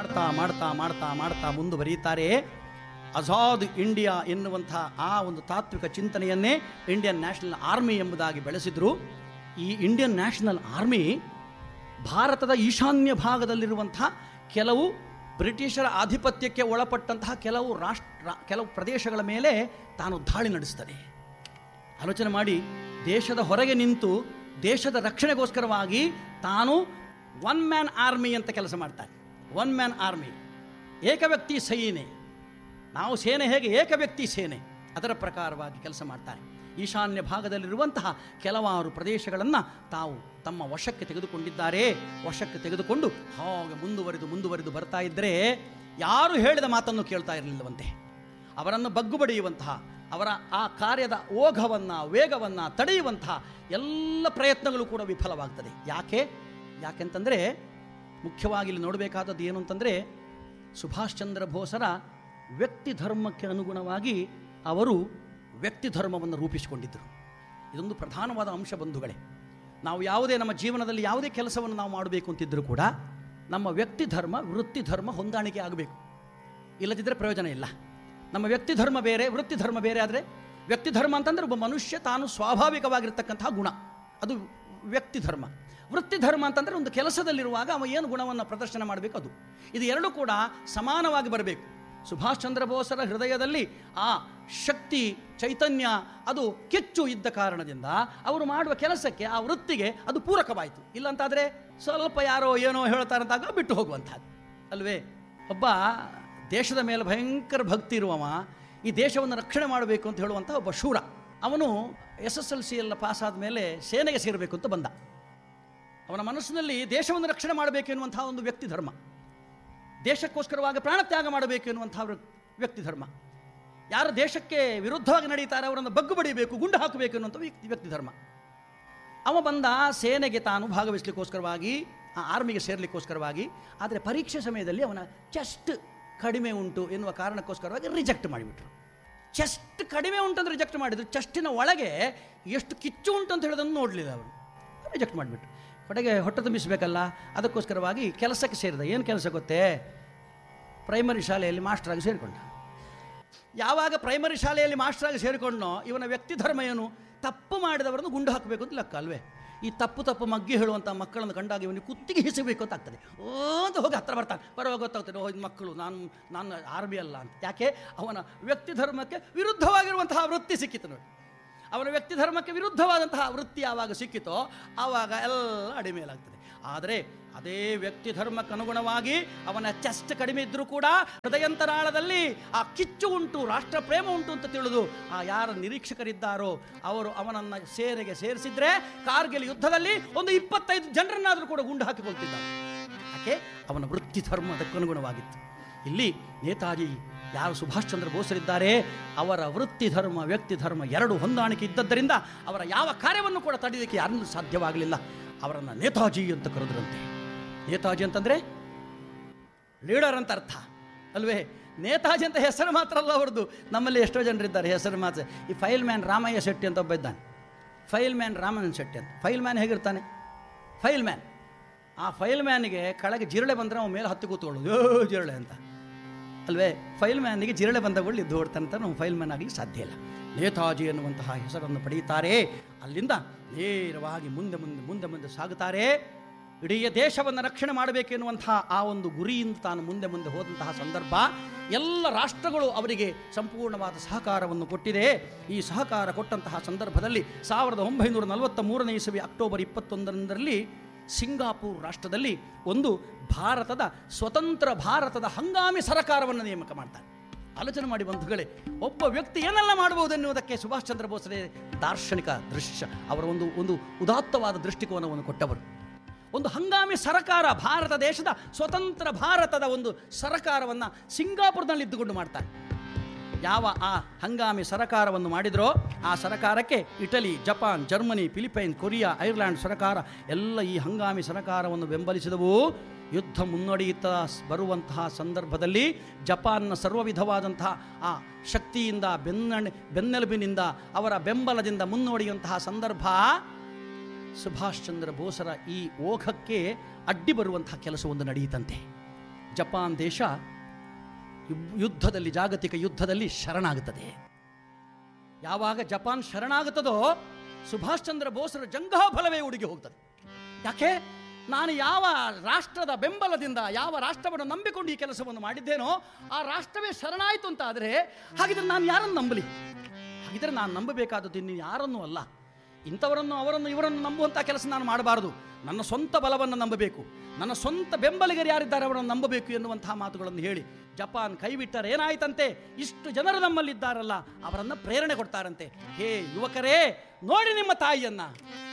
ಮಾಡ್ತಾ ಮಾಡ್ತಾ ಮಾಡ್ತಾ ಮಾಡ್ತಾ ಮುಂದುವರಿಯುತ್ತಾರೆ ಅಜಾದ್ ಇಂಡಿಯಾ ಎನ್ನುವಂಥ ಆ ಒಂದು ತಾತ್ವಿಕ ಚಿಂತನೆಯನ್ನೇ ಇಂಡಿಯನ್ ನ್ಯಾಷನಲ್ ಆರ್ಮಿ ಎಂಬುದಾಗಿ ಬೆಳೆಸಿದ್ರು ಈ ಇಂಡಿಯನ್ ನ್ಯಾಷನಲ್ ಆರ್ಮಿ ಭಾರತದ ಈಶಾನ್ಯ ಭಾಗದಲ್ಲಿರುವಂತಹ ಕೆಲವು ಬ್ರಿಟಿಷರ ಆಧಿಪತ್ಯಕ್ಕೆ ಒಳಪಟ್ಟಂತಹ ಕೆಲವು ರಾಷ್ಟ್ರ ಕೆಲವು ಪ್ರದೇಶಗಳ ಮೇಲೆ ತಾನು ದಾಳಿ ನಡೆಸ್ತದೆ ಆಲೋಚನೆ ಮಾಡಿ ದೇಶದ ಹೊರಗೆ ನಿಂತು ದೇಶದ ರಕ್ಷಣೆಗೋಸ್ಕರವಾಗಿ ತಾನು ಒನ್ ಮ್ಯಾನ್ ಆರ್ಮಿ ಅಂತ ಕೆಲಸ ಮಾಡ್ತಾನೆ ಒನ್ ಮ್ಯಾನ್ ಆರ್ಮಿ ಏಕವ್ಯಕ್ತಿ ಸೇನೆ ನಾವು ಸೇನೆ ಹೇಗೆ ಏಕವ್ಯಕ್ತಿ ಸೇನೆ ಅದರ ಪ್ರಕಾರವಾಗಿ ಕೆಲಸ ಮಾಡ್ತಾರೆ ಈಶಾನ್ಯ ಭಾಗದಲ್ಲಿರುವಂತಹ ಕೆಲವಾರು ಪ್ರದೇಶಗಳನ್ನು ತಾವು ತಮ್ಮ ವಶಕ್ಕೆ ತೆಗೆದುಕೊಂಡಿದ್ದಾರೆ ವಶಕ್ಕೆ ತೆಗೆದುಕೊಂಡು ಹಾಗೆ ಮುಂದುವರಿದು ಮುಂದುವರಿದು ಬರ್ತಾ ಇದ್ದರೆ ಯಾರು ಹೇಳಿದ ಮಾತನ್ನು ಕೇಳ್ತಾ ಇರಲಿಲ್ಲವಂತೆ ಅವರನ್ನು ಬಗ್ಗು ಬಡಿಯುವಂತಹ ಅವರ ಆ ಕಾರ್ಯದ ಓಘವನ್ನು ವೇಗವನ್ನು ತಡೆಯುವಂತಹ ಎಲ್ಲ ಪ್ರಯತ್ನಗಳು ಕೂಡ ವಿಫಲವಾಗ್ತದೆ ಯಾಕೆ ಯಾಕೆಂತಂದರೆ ಮುಖ್ಯವಾಗಿ ಇಲ್ಲಿ ನೋಡಬೇಕಾದದ್ದು ಏನು ಅಂತಂದರೆ ಸುಭಾಷ್ ಚಂದ್ರ ಬೋಸರ ವ್ಯಕ್ತಿ ಧರ್ಮಕ್ಕೆ ಅನುಗುಣವಾಗಿ ಅವರು ವ್ಯಕ್ತಿ ಧರ್ಮವನ್ನು ರೂಪಿಸಿಕೊಂಡಿದ್ದರು ಇದೊಂದು ಪ್ರಧಾನವಾದ ಅಂಶ ಬಂಧುಗಳೇ ನಾವು ಯಾವುದೇ ನಮ್ಮ ಜೀವನದಲ್ಲಿ ಯಾವುದೇ ಕೆಲಸವನ್ನು ನಾವು ಮಾಡಬೇಕು ಅಂತಿದ್ದರೂ ಕೂಡ ನಮ್ಮ ವ್ಯಕ್ತಿ ಧರ್ಮ ವೃತ್ತಿ ಧರ್ಮ ಹೊಂದಾಣಿಕೆ ಆಗಬೇಕು ಇಲ್ಲದಿದ್ದರೆ ಪ್ರಯೋಜನ ಇಲ್ಲ ನಮ್ಮ ವ್ಯಕ್ತಿ ಧರ್ಮ ಬೇರೆ ವೃತ್ತಿ ಧರ್ಮ ಬೇರೆ ಆದರೆ ವ್ಯಕ್ತಿ ಧರ್ಮ ಅಂತಂದರೆ ಒಬ್ಬ ಮನುಷ್ಯ ತಾನು ಸ್ವಾಭಾವಿಕವಾಗಿರ್ತಕ್ಕಂತಹ ಗುಣ ಅದು ವ್ಯಕ್ತಿ ಧರ್ಮ ವೃತ್ತಿ ಧರ್ಮ ಅಂತಂದರೆ ಒಂದು ಕೆಲಸದಲ್ಲಿರುವಾಗ ಅವ ಏನು ಗುಣವನ್ನು ಪ್ರದರ್ಶನ ಮಾಡಬೇಕು ಅದು ಇದು ಎರಡೂ ಕೂಡ ಸಮಾನವಾಗಿ ಬರಬೇಕು ಸುಭಾಷ್ ಚಂದ್ರ ಬೋಸರ ಹೃದಯದಲ್ಲಿ ಆ ಶಕ್ತಿ ಚೈತನ್ಯ ಅದು ಕೆಚ್ಚು ಇದ್ದ ಕಾರಣದಿಂದ ಅವರು ಮಾಡುವ ಕೆಲಸಕ್ಕೆ ಆ ವೃತ್ತಿಗೆ ಅದು ಪೂರಕವಾಯಿತು ಇಲ್ಲಂತಾದರೆ ಸ್ವಲ್ಪ ಯಾರೋ ಏನೋ ಹೇಳ್ತಾರಂತಾಗ ಬಿಟ್ಟು ಹೋಗುವಂಥದ್ದು ಅಲ್ವೇ ಒಬ್ಬ ದೇಶದ ಮೇಲೆ ಭಯಂಕರ ಭಕ್ತಿ ಇರುವವ ಈ ದೇಶವನ್ನು ರಕ್ಷಣೆ ಮಾಡಬೇಕು ಅಂತ ಹೇಳುವಂಥ ಒಬ್ಬ ಶೂರ ಅವನು ಎಸ್ ಎಸ್ ಎಲ್ ಸಿ ಎಲ್ಲ ಪಾಸ್ ಆದಮೇಲೆ ಸೇನೆಗೆ ಸೇರಬೇಕು ಅಂತ ಬಂದ ಅವನ ಮನಸ್ಸಿನಲ್ಲಿ ದೇಶವನ್ನು ರಕ್ಷಣೆ ಮಾಡಬೇಕು ಎನ್ನುವಂಥ ಒಂದು ವ್ಯಕ್ತಿ ಧರ್ಮ ದೇಶಕ್ಕೋಸ್ಕರವಾಗಿ ಪ್ರಾಣತ್ಯಾಗ ಮಾಡಬೇಕು ಎನ್ನುವಂಥ ವೃ- ವ್ಯಕ್ತಿ ಧರ್ಮ ಯಾರು ದೇಶಕ್ಕೆ ವಿರುದ್ಧವಾಗಿ ನಡೀತಾರೆ ಅವರನ್ನು ಬಗ್ಗು ಬಡಿಬೇಕು ಗುಂಡು ಹಾಕಬೇಕು ಎನ್ನುವಂಥ ವ್ಯಕ್ತಿ ವ್ಯಕ್ತಿ ಧರ್ಮ ಅವ ಬಂದ ಸೇನೆಗೆ ತಾನು ಭಾಗವಹಿಸಲಿಕ್ಕೋಸ್ಕರವಾಗಿ ಆ ಆರ್ಮಿಗೆ ಸೇರಲಿಕ್ಕೋಸ್ಕರವಾಗಿ ಆದರೆ ಪರೀಕ್ಷೆ ಸಮಯದಲ್ಲಿ ಅವನ ಚೆಸ್ಟ್ ಕಡಿಮೆ ಉಂಟು ಎನ್ನುವ ಕಾರಣಕ್ಕೋಸ್ಕರವಾಗಿ ರಿಜೆಕ್ಟ್ ಮಾಡಿಬಿಟ್ರು ಚೆಸ್ಟ್ ಕಡಿಮೆ ಉಂಟು ಅಂತ ರಿಜೆಕ್ಟ್ ಮಾಡಿದ್ರು ಚೆಸ್ಟಿನ ಒಳಗೆ ಎಷ್ಟು ಕಿಚ್ಚು ಉಂಟು ಅಂತ ಹೇಳೋದನ್ನು ನೋಡಲಿಲ್ಲ ಅವರು ರಿಜೆಕ್ಟ್ ಮಾಡಿಬಿಟ್ರು ಕಡೆಗೆ ಹೊಟ್ಟೆ ತುಂಬಿಸಬೇಕಲ್ಲ ಅದಕ್ಕೋಸ್ಕರವಾಗಿ ಕೆಲಸಕ್ಕೆ ಸೇರಿದ ಏನು ಕೆಲಸ ಗೊತ್ತೇ ಪ್ರೈಮರಿ ಶಾಲೆಯಲ್ಲಿ ಮಾಸ್ಟ್ರಾಗಿ ಸೇರಿಕೊಂಡ ಯಾವಾಗ ಪ್ರೈಮರಿ ಶಾಲೆಯಲ್ಲಿ ಮಾಸ್ಟರಾಗಿ ಸೇರಿಕೊಂಡನೋ ಇವನ ವ್ಯಕ್ತಿ ಧರ್ಮ ಏನು ತಪ್ಪು ಮಾಡಿದವರನ್ನು ಗುಂಡು ಹಾಕಬೇಕು ಅಂತ ಲೆಕ್ಕ ಅಲ್ವೇ ಈ ತಪ್ಪು ತಪ್ಪು ಮಗ್ಗಿ ಹೇಳುವಂಥ ಮಕ್ಕಳನ್ನು ಕಂಡಾಗ ಇವನಿಗೆ ಕುತ್ತಿಗೆ ಹಿಸಬೇಕು ಅಂತ ಆಗ್ತದೆ ಓ ಅಂತ ಹೋಗಿ ಹತ್ರ ಬರ್ತಾನೆ ಬರುವಾಗ ಗೊತ್ತಾಗ್ತದೆ ಓ ಇದು ಮಕ್ಕಳು ನಾನು ನಾನು ಆರ್ಮಿ ಅಲ್ಲ ಅಂತ ಯಾಕೆ ಅವನ ವ್ಯಕ್ತಿ ಧರ್ಮಕ್ಕೆ ವಿರುದ್ಧವಾಗಿರುವಂತಹ ವೃತ್ತಿ ಸಿಕ್ಕಿತು ನೋಡಿ ಅವನ ವ್ಯಕ್ತಿ ಧರ್ಮಕ್ಕೆ ವಿರುದ್ಧವಾದಂತಹ ವೃತ್ತಿ ಯಾವಾಗ ಸಿಕ್ಕಿತೋ ಆವಾಗ ಎಲ್ಲ ಅಡಿಮೇಲಾಗ್ತದೆ ಆದರೆ ಅದೇ ವ್ಯಕ್ತಿ ಧರ್ಮಕ್ಕೆ ಅನುಗುಣವಾಗಿ ಅವನ ಚೆಸ್ಟ್ ಕಡಿಮೆ ಇದ್ದರೂ ಕೂಡ ಹೃದಯಂತರಾಳದಲ್ಲಿ ಆ ಕಿಚ್ಚು ಉಂಟು ರಾಷ್ಟ್ರ ಪ್ರೇಮ ಉಂಟು ಅಂತ ತಿಳಿದು ಆ ಯಾರ ನಿರೀಕ್ಷಕರಿದ್ದಾರೋ ಅವರು ಅವನನ್ನು ಸೇನೆಗೆ ಸೇರಿಸಿದ್ರೆ ಕಾರ್ಗಿಲ್ ಯುದ್ಧದಲ್ಲಿ ಒಂದು ಇಪ್ಪತ್ತೈದು ಜನರನ್ನಾದರೂ ಕೂಡ ಗುಂಡು ಹಾಕಿಕೊಳ್ತಿದ್ದಾರೆ ಯಾಕೆ ಅವನ ವೃತ್ತಿ ಧರ್ಮ ಅದಕ್ಕನುಗುಣವಾಗಿತ್ತು ಇಲ್ಲಿ ನೇತಾಜಿ ಯಾರು ಸುಭಾಷ್ ಚಂದ್ರ ಬೋಸರಿದ್ದಾರೆ ಅವರ ವೃತ್ತಿ ಧರ್ಮ ವ್ಯಕ್ತಿ ಧರ್ಮ ಎರಡು ಹೊಂದಾಣಿಕೆ ಇದ್ದದ್ದರಿಂದ ಅವರ ಯಾವ ಕಾರ್ಯವನ್ನು ಕೂಡ ತಡೆಯಲಿಕ್ಕೆ ಯಾರನ್ನೂ ಸಾಧ್ಯವಾಗಲಿಲ್ಲ ಅವರನ್ನು ನೇತಾಜಿ ಅಂತ ಕರೆದ್ರಂತೆ ನೇತಾಜಿ ಅಂತಂದರೆ ಲೀಡರ್ ಅಂತ ಅರ್ಥ ಅಲ್ವೇ ನೇತಾಜಿ ಅಂತ ಹೆಸರು ಮಾತ್ರ ಅಲ್ಲ ಅವ್ರದ್ದು ನಮ್ಮಲ್ಲಿ ಎಷ್ಟೋ ಜನರಿದ್ದಾರೆ ಹೆಸರು ಮಾತ್ರ ಈ ಫೈಲ್ ಮ್ಯಾನ್ ರಾಮಯ್ಯ ಶೆಟ್ಟಿ ಅಂತ ಒಬ್ಬ ಇದ್ದಾನೆ ಫೈಲ್ ಮ್ಯಾನ್ ರಾಮನ್ ಶೆಟ್ಟಿ ಅಂತ ಫೈಲ್ ಮ್ಯಾನ್ ಹೇಗಿರ್ತಾನೆ ಫೈಲ್ ಮ್ಯಾನ್ ಆ ಫೈಲ್ ಮ್ಯಾನಿಗೆ ಕೆಳಗೆ ಜಿರಳೆ ಬಂದರೆ ಅವನ ಮೇಲೆ ಹತ್ತಿ ಕೂತ್ಕೊಳ್ಳೋದು ಯೋ ಜಿರಳೆ ಅಂತ ಅಲ್ವೇ ಫೈಲ್ ಮ್ಯಾನಿಗೆ ಜಿರಳೆ ಬಂದಗಳು ಇದ್ದು ಓಡ್ತಾನೆ ಅಂತ ನಾವು ಫೈಲ್ ಮ್ಯಾನ್ ಆಗಲಿ ಸಾಧ್ಯ ಇಲ್ಲ ನೇತಾಜಿ ಎನ್ನುವಂತಹ ಹೆಸರನ್ನು ಪಡೆಯುತ್ತಾರೆ ಅಲ್ಲಿಂದ ನೇರವಾಗಿ ಮುಂದೆ ಮುಂದೆ ಮುಂದೆ ಮುಂದೆ ಸಾಗುತ್ತಾರೆ ಇಡೀ ದೇಶವನ್ನು ರಕ್ಷಣೆ ಮಾಡಬೇಕೆನ್ನುವಂತಹ ಆ ಒಂದು ಗುರಿಯಿಂದ ತಾನು ಮುಂದೆ ಮುಂದೆ ಹೋದಂತಹ ಸಂದರ್ಭ ಎಲ್ಲ ರಾಷ್ಟ್ರಗಳು ಅವರಿಗೆ ಸಂಪೂರ್ಣವಾದ ಸಹಕಾರವನ್ನು ಕೊಟ್ಟಿದೆ ಈ ಸಹಕಾರ ಕೊಟ್ಟಂತಹ ಸಂದರ್ಭದಲ್ಲಿ ಸಾವಿರದ ಒಂಬೈನೂರ ನಲವತ್ತ ಮೂರನೇ ಇಸವಿ ಅಕ್ಟೋಬರ್ ಇಪ್ಪತ್ತೊಂದರಲ್ಲಿ ಸಿಂಗಾಪುರ್ ರಾಷ್ಟ್ರದಲ್ಲಿ ಒಂದು ಭಾರತದ ಸ್ವತಂತ್ರ ಭಾರತದ ಹಂಗಾಮಿ ಸರಕಾರವನ್ನು ನೇಮಕ ಮಾಡ್ತಾರೆ ಆಲೋಚನೆ ಮಾಡಿ ಬಂಧುಗಳೇ ಒಬ್ಬ ವ್ಯಕ್ತಿ ಏನೆಲ್ಲ ಮಾಡಬಹುದು ಎನ್ನುವುದಕ್ಕೆ ಸುಭಾಷ್ ಚಂದ್ರ ಬೋಸ್ರೆ ದಾರ್ಶನಿಕ ದೃಶ್ಯ ಅವರ ಒಂದು ಒಂದು ಉದಾತ್ತವಾದ ದೃಷ್ಟಿಕೋನವನ್ನು ಕೊಟ್ಟವರು ಒಂದು ಹಂಗಾಮಿ ಸರಕಾರ ಭಾರತ ದೇಶದ ಸ್ವತಂತ್ರ ಭಾರತದ ಒಂದು ಸರಕಾರವನ್ನು ಸಿಂಗಾಪುರದಲ್ಲಿ ಇದ್ದುಕೊಂಡು ಮಾಡ್ತಾರೆ ಯಾವ ಆ ಹಂಗಾಮಿ ಸರಕಾರವನ್ನು ಮಾಡಿದ್ರೋ ಆ ಸರಕಾರಕ್ಕೆ Italy Japan Germany Philippine Korea Ireland ಸರಕಾರ ಎಲ್ಲ ಈ ಹಂಗಾಮಿ ಸರಕಾರವನ್ನು ಬೆಂಬಲಿಸಿದವು ಯುದ್ಧ ಮುನ್ನಡೆಯುತ್ತಾ ಸ್- ಬರುವಂತಹ ಸಂದರ್ಭದಲ್ಲಿ ಜಪಾನ್ನ ಸರ್ವವಿಧವಾದಂತಹ ಆ ಶಕ್ತಿಯಿಂದ ಬೆನ್ನ ಬೆನ್ನೆಲುಬಿನಿಂದ ಅವರ ಬೆಂಬಲದಿಂದ ಮುನ್ನಡೆಯುವಂತಹ ಸಂದರ್ಭ ಸುಭಾಷ್ ಚಂದ್ರ ಬೋಸರ ಈ ಓಘಕ್ಕೆ ಅಡ್ಡಿ ಬರುವಂತಹ ಕೆಲಸವೊಂದು ನಡೆಯಿತಂತೆ ಜಪಾನ್ ದೇಶ ಯು- ಯುದ್ಧದಲ್ಲಿ ಜಾಗತಿಕ ಯುದ್ಧದಲ್ಲಿ ಶರಣಾಗುತ್ತದೆ ಯಾವಾಗ ಜಪಾನ್ ಶರಣಾಗುತ್ತದೋ ಸುಭಾಷ್ ಚಂದ್ರ ಬೋಸರ ಜಂಗಹ ಫಲವೇ ಉಡುಗಿ ಹೋಗ್ತದೆ ಯಾಕೆ ನಾನು ಯಾವ ರಾಷ್ಟ್ರದ ಬೆಂಬಲದಿಂದ ಯಾವ ರಾಷ್ಟ್ರವನ್ನು ನಂಬಿಕೊಂಡು ಈ ಕೆಲಸವನ್ನು ಮಾಡಿದ್ದೇನೋ ಆ ರಾಷ್ಟ್ರವೇ ಶರಣಾಯಿತು ಅಂತ ಆದರೆ ಹಾಗಿದ್ರೆ ನಾನು ಯಾರನ್ನು ನಂಬಲಿ ಹಾಗಿದ್ರೆ ನಾನು ನಂಬಬೇಕಾದದ್ದು ಇನ್ನು ಯಾರನ್ನೂ ಅಲ್ಲ ಇಂಥವರನ್ನು ಅವರನ್ನು ಇವರನ್ನು ನಂಬುವಂಥ ಕೆಲಸ ನಾನು ಮಾಡಬಾರದು ನನ್ನ ಸ್ವಂತ ಬಲವನ್ನು ನಂಬಬೇಕು ನನ್ನ ಸ್ವಂತ ಬೆಂಬಲಿಗರು ಯಾರಿದ್ದಾರೆ ಅವರನ್ನು ನಂಬಬೇಕು ಎನ್ನುವಂತಹ ಮಾತುಗಳನ್ನು ಹೇಳಿ ಜಪಾನ್ ಕೈಬಿಟ್ಟರೆ ಏನಾಯ್ತಂತೆ ಇಷ್ಟು ಜನರು ನಮ್ಮಲ್ಲಿದ್ದಾರಲ್ಲ ಅವರನ್ನು ಪ್ರೇರಣೆ ಕೊಡ್ತಾರಂತೆ ಹೇ ಯುವಕರೇ ನೋಡಿ ನಿಮ್ಮ ತಾಯಿಯನ್ನ